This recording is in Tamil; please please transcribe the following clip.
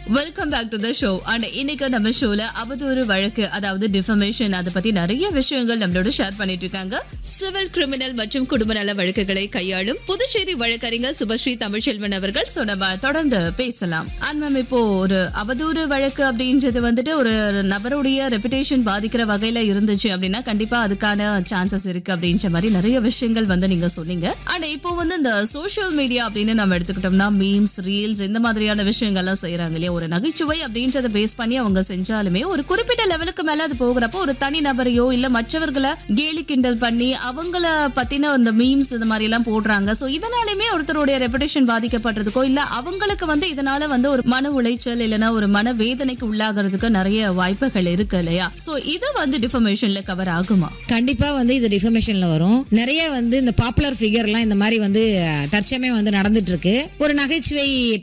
welcome back to the show and இன்னைக்கு நம்ம ஷோல அவதூறு வழக்கு அதாவது டிஃபமேஷன் அதை பத்தி நிறைய விஷயங்கள் நம்மளோட ஷேர் பண்ணிட்டு இருக்காங்க சிவில் கிரிமினல் மற்றும் குடும்ப நல வழக்குகளை கையாளும் புதுச்சேரி வழக்கறிஞர் சுபஸ்ரீ தமிழ்ச்செல்வன் அவர்கள் ஸோ நம்ம தொடர்ந்து பேசலாம் அண்ட் மேம் இப்போ ஒரு அவதூறு வழக்கு அப்படின்றது வந்துட்டு ஒரு நபருடைய ரெப்புடேஷன் பாதிக்கிற வகையில இருந்துச்சு அப்படின்னா கண்டிப்பா அதுக்கான சான்சஸ் இருக்கு அப்படின்ற மாதிரி நிறைய விஷயங்கள் வந்து நீங்க சொன்னீங்க அண்ட் இப்போ வந்து இந்த சோஷியல் மீடியா அப்படின்னு நம்ம எடுத்துக்கிட்டோம்னா மீம்ஸ் ரீல்ஸ் இந்த மாதிரியான விஷயங்கள்லாம் செய்யறாங்க இல்லையா ஒரு நகைச்சுவை அப்படின்றத பேஸ் பண்ணி அவங்க செஞ்சாலுமே ஒரு குறிப்பிட்ட லெவலுக்கு மேல அது போகிறப்போ ஒரு தனி நபரையோ இல்ல மற்றவர்களை கேலி கிண்டல் பண்ணி அவங்கள பத்தின அந்த மீம்ஸ் இந்த மாதிரி எல்லாம் போடுறாங்க சோ இதனாலுமே ஒருத்தருடைய ரெப்புடேஷன் பாதிக்கப்படுறதுக்கோ இல்ல அவங்களுக்கு வந்து இதனால வந்து ஒரு மன உளைச்சல் இல்லைன்னா ஒரு மன வேதனைக்கு உள்ளாகிறதுக்கு நிறைய வாய்ப்புகள் இருக்கு இல்லையா சோ இது வந்து டிஃபர்மேஷன்ல கவர் ஆகுமா கண்டிப்பா வந்து இது டிஃபர்மேஷன்ல வரும் நிறைய வந்து இந்த பாப்புலர் ஃபிகர்லாம் இந்த மாதிரி வந்து அஹ், தற்சமயம் வந்து நடந்துட்டு இருக்கு ஒரு நகைச்சுவை